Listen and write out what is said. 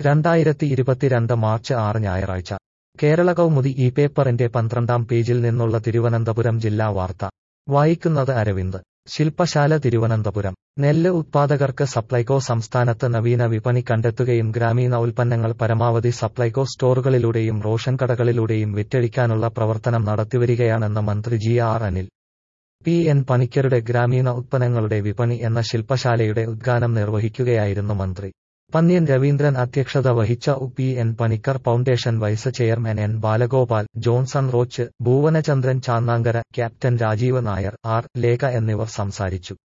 രണ്ടായിരത്തി ഇരുപത്തിരണ്ട് മാർച്ച് ആറ് ഞായറാഴ്ച കേരള കൗമുദി ഈ പേപ്പറിന്റെ പന്ത്രണ്ടാം പേജിൽ നിന്നുള്ള തിരുവനന്തപുരം ജില്ലാ വാർത്ത വായിക്കുന്നത് അരവിന്ദ് ശില്പശാല തിരുവനന്തപുരം നെല്ല് ഉത്പാദകർക്ക് സപ്ലൈകോ സംസ്ഥാനത്ത് നവീന വിപണി കണ്ടെത്തുകയും ഗ്രാമീണ ഉൽപ്പന്നങ്ങൾ പരമാവധി സപ്ലൈകോ സ്റ്റോറുകളിലൂടെയും റോഷൻ കടകളിലൂടെയും വിറ്റഴിക്കാനുള്ള പ്രവർത്തനം നടത്തിവരികയാണെന്ന് മന്ത്രി G R Anil P N പണിക്കരുടെ ഗ്രാമീണ ഉത്പന്നങ്ങളുടെ വിപണി എന്ന ശില്പശാലയുടെ ഉദ്ഘാനം നിർവഹിക്കുകയായിരുന്നു മന്ത്രി പന്ന്യൻ രവീന്ദ്രൻ അധ്യക്ഷത വഹിച്ച ഉ P N Panicker foundation vice chairman N Balagopal Johnson Roach Bhuvanachandran Channankara captain Rajeev Nair R Lekha എന്നിവർ സംസാരിച്ചു